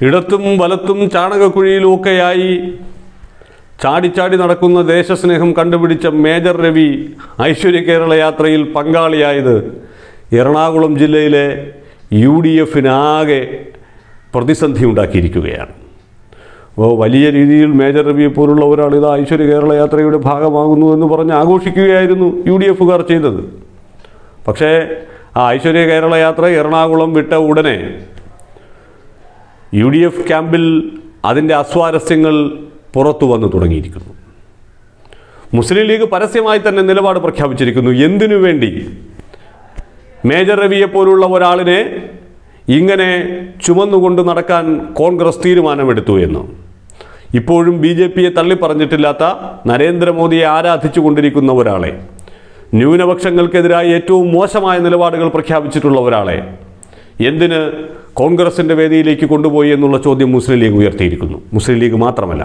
ഇടത്തും വലത്തും ചാണകക്കുഴിയിലുമൊക്കെയായി ചാടിച്ചാടി നടക്കുന്ന ദേശസ്നേഹം കണ്ടുപിടിച്ച മേജർ രവി ഐശ്വര്യ കേരള യാത്രയിൽ പങ്കാളിയായത് എറണാകുളം ജില്ലയിലെ യു ഡി എഫിനാകെ പ്രതിസന്ധി ഉണ്ടാക്കിയിരിക്കുകയാണ് അപ്പോൾ വലിയ രീതിയിൽ മേജർ രവിയെ പോലുള്ള ഒരാൾ ഇത് ഐശ്വര്യ കേരള യാത്രയുടെ ഭാഗമാകുന്നു എന്ന് പറഞ്ഞ് ആഘോഷിക്കുകയായിരുന്നു യു ഡി എഫുകാർ ചെയ്തത് പക്ഷേ ആ ഐശ്വര്യ കേരള യാത്ര എറണാകുളം വിട്ട ഉടനെ യു ഡി എഫ് ക്യാമ്പിൽ അതിൻ്റെ അസ്വാരസ്യങ്ങൾ പുറത്തു വന്നു തുടങ്ങിയിരിക്കുന്നു മുസ്ലിം ലീഗ് പരസ്യമായി തന്നെ നിലപാട് പ്രഖ്യാപിച്ചിരിക്കുന്നു എന്തിനു വേണ്ടി മേജർ രവിയെ പോലുള്ള ഒരാളിനെ ഇങ്ങനെ ചുമന്നുകൊണ്ട് നടക്കാൻ കോൺഗ്രസ് തീരുമാനമെടുത്തു എന്ന് ഇപ്പോഴും ബി ജെ പിയെ തള്ളിപ്പറഞ്ഞിട്ടില്ലാത്ത നരേന്ദ്രമോദിയെ ആരാധിച്ചു കൊണ്ടിരിക്കുന്ന ഒരാളെ ന്യൂനപക്ഷങ്ങൾക്കെതിരായി ഏറ്റവും മോശമായ നിലപാടുകൾ പ്രഖ്യാപിച്ചിട്ടുള്ള ഒരാളെ എന്തിന് കോൺഗ്രസിൻ്റെ വേദിയിലേക്ക് കൊണ്ടുപോയി എന്നുള്ള ചോദ്യം മുസ്ലിം ലീഗ് ഉയർത്തിയിരിക്കുന്നു മുസ്ലിം ലീഗ് മാത്രമല്ല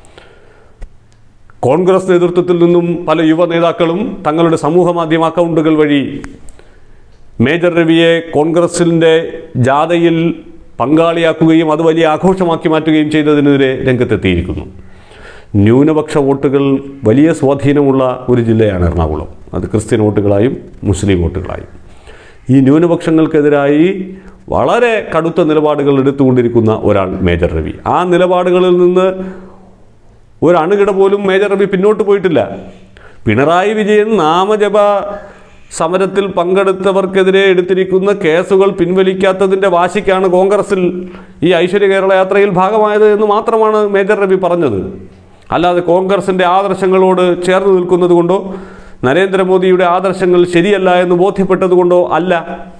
കോൺഗ്രസ് നേതൃത്വത്തിൽ നിന്നും പല യുവ നേതാക്കളും തങ്ങളുടെ സമൂഹ മാധ്യമ അക്കൗണ്ടുകൾ വഴി മേജർ രവിയെ കോൺഗ്രസിൻ്റെ ജാഥയിൽ പങ്കാളിയാക്കുകയും അത് വലിയ ആഘോഷമാക്കി മാറ്റുകയും ചെയ്തതിനെതിരെ രംഗത്തെത്തിയിരിക്കുന്നു ന്യൂനപക്ഷ വോട്ടുകൾ വലിയ സ്വാധീനമുള്ള ഒരു ജില്ലയാണ് എറണാകുളം അത് ക്രിസ്ത്യൻ വോട്ടുകളായും മുസ്ലിം വോട്ടുകളായും ഈ ന്യൂനപക്ഷങ്ങൾക്കെതിരായി വളരെ കടുത്ത നിലപാടുകൾ എടുത്തുകൊണ്ടിരിക്കുന്ന ഒരാൾ മേജർ രവി ആ നിലപാടുകളിൽ നിന്ന് ഒരു അണുകിട പോലും മേജർ രവി പിന്നോട്ട് പോയിട്ടില്ല പിണറായി വിജയൻ നാമജപ സമരത്തിൽ പങ്കെടുത്തവർക്കെതിരെ എടുത്തിരിക്കുന്ന കേസുകൾ പിൻവലിക്കാത്തതിൻ്റെ വാശിക്കാണ് കോൺഗ്രസിൽ ഈ ഐശ്വര്യ കേരള യാത്രയിൽ ഭാഗമായത് എന്ന് മാത്രമാണ് മേജർ രവി പറഞ്ഞത് അല്ലാതെ കോൺഗ്രസിൻ്റെ ആദർശങ്ങളോട് ചേർന്ന് നിൽക്കുന്നത് കൊണ്ടോ നരേന്ദ്രമോദിയുടെ ആദർശങ്ങൾ ശരിയല്ല എന്ന് ബോധ്യപ്പെട്ടത് കൊണ്ടോ അല്ല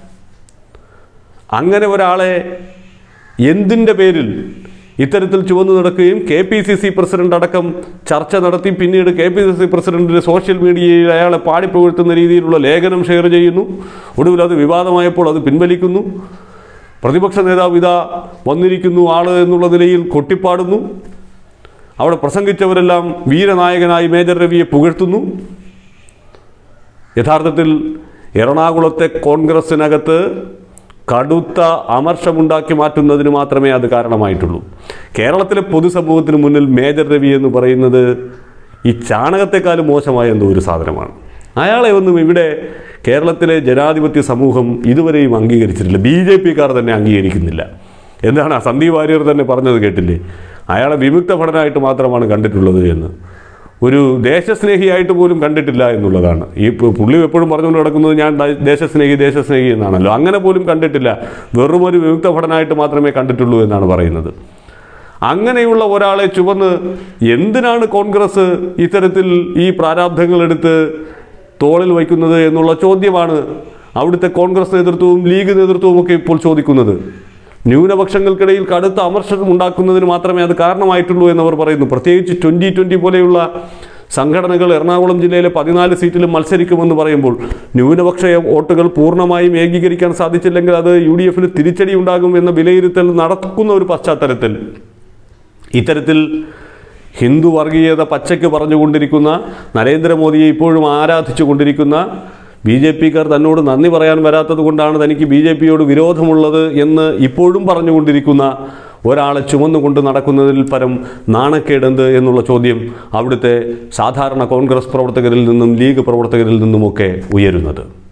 അങ്ങനെ ഒരാളെ എന്തിൻ്റെ പേരിൽ ഇത്തരത്തിൽ ചുവന്നു നടക്കുകയും K P C C president അടക്കം ചർച്ച നടത്തി പിന്നീട് കെ പി സി സി പ്രസിഡന്റിന് സോഷ്യൽ മീഡിയയിൽ അയാളെ പാടിപ്പുകഴ്ത്തുന്ന രീതിയിലുള്ള ലേഖനം ഷെയർ ചെയ്യുന്നു ഒടുവിൽ അത് വിവാദമായപ്പോൾ അത് പിൻവലിക്കുന്നു പ്രതിപക്ഷ നേതാവ് ഇതാ വന്നിരിക്കുന്നു ആള് എന്നുള്ള നിലയിൽ കൊട്ടിപ്പാടുന്നു അവിടെ പ്രസംഗിച്ചവരെല്ലാം വീരനായകനായി മേജർ രവിയെ പുകഴ്ത്തുന്നു യഥാർത്ഥത്തിൽ എറണാകുളത്തെ കോൺഗ്രസിനകത്ത് കടുത്ത അമർഷമുണ്ടാക്കി മാറ്റുന്നതിന് മാത്രമേ അത് കാരണമായിട്ടുള്ളൂ കേരളത്തിലെ പൊതുസമൂഹത്തിന് മുന്നിൽ മേജർ രവി എന്ന് പറയുന്നത് ഈ ചാണകത്തെക്കാളും മോശമായ എന്തോ ഒരു സാധനമാണ് അയാളെ ഒന്നും ഇവിടെ കേരളത്തിലെ ജനാധിപത്യ സമൂഹം ഇതുവരെയും അംഗീകരിച്ചിട്ടില്ല ബി ജെ പിക്കാർ തന്നെ അംഗീകരിക്കുന്നില്ല എന്താണ് ആ സന്ദീപ് വാര്യർ തന്നെ പറഞ്ഞത് കേട്ടില്ലേ അയാളെ വിമുക്ത ഭടനായിട്ട് മാത്രമാണ് കണ്ടിട്ടുള്ളത് എന്ന് ഒരു ദേശസ്നേഹിയായിട്ട് പോലും കണ്ടിട്ടില്ല എന്നുള്ളതാണ് ഈ പു- പുള്ളി എപ്പോഴും പറഞ്ഞുകൊണ്ട് നടക്കുന്നത് ഞാൻ ദ- ദേശസ്നേഹി ദേശസ്നേഹി എന്നാണല്ലോ അങ്ങനെ പോലും കണ്ടിട്ടില്ല വെറും ഒരു വിമുക്ത ഭടനായിട്ട് മാത്രമേ കണ്ടിട്ടുള്ളൂ എന്നാണ് പറയുന്നത് അങ്ങനെയുള്ള ഒരാളെ ചുവന്ന് എന്തിനാണ് കോൺഗ്രസ് ഇത്തരത്തിൽ ഈ പ്രാരാബ്ധങ്ങൾ എടുത്ത് തോളിൽ വയ്ക്കുന്നത് എന്നുള്ള ചോദ്യമാണ് അവിടുത്തെ കോൺഗ്രസ് നേതൃത്വവും ലീഗ് നേതൃത്വവും ഒക്കെ ഇപ്പോൾ ചോദിക്കുന്നത് ന്യൂനപക്ഷങ്ങൾക്കിടയിൽ കടുത്ത അമർഷം ഉണ്ടാക്കുന്നതിന് മാത്രമേ അത് കാരണമായിട്ടുള്ളൂ എന്നവർ പറയുന്നു പ്രത്യേകിച്ച് ട്വൻ്റി ട്വൻ്റി പോലെയുള്ള സംഘടനകൾ എറണാകുളം ജില്ലയിലെ പതിനാല് സീറ്റിലും മത്സരിക്കുമെന്ന് പറയുമ്പോൾ ന്യൂനപക്ഷ വോട്ടുകൾ പൂർണ്ണമായും ഏകീകരിക്കാൻ സാധിച്ചില്ലെങ്കിൽ അത് യു ഡി എഫിന് തിരിച്ചടി ഉണ്ടാകും എന്ന വിലയിരുത്തൽ നടക്കുന്ന ഒരു പശ്ചാത്തലത്തിൽ ഇത്തരത്തിൽ ഹിന്ദു വർഗീയത പച്ചയ്ക്ക് പറഞ്ഞുകൊണ്ടിരിക്കുന്ന നരേന്ദ്രമോദിയെ ഇപ്പോഴും ആരാധിച്ചു കൊണ്ടിരിക്കുന്ന ബി ജെ പിക്കാർ തന്നോട് നന്ദി പറയാൻ വരാത്തത് കൊണ്ടാണ് തനിക്ക് ബി ജെ പിയോട് വിരോധമുള്ളത് എന്ന് ഇപ്പോഴും പറഞ്ഞുകൊണ്ടിരിക്കുന്ന ഒരാളെ ചുമന്നുകൊണ്ട് നടക്കുന്നതിൽ പരം നാണക്കേടെന്ത് എന്നുള്ള ചോദ്യം അവിടുത്തെ സാധാരണ കോൺഗ്രസ് പ്രവർത്തകരിൽ നിന്നും ലീഗ് പ്രവർത്തകരിൽ നിന്നുമൊക്കെ ഉയരുന്നത്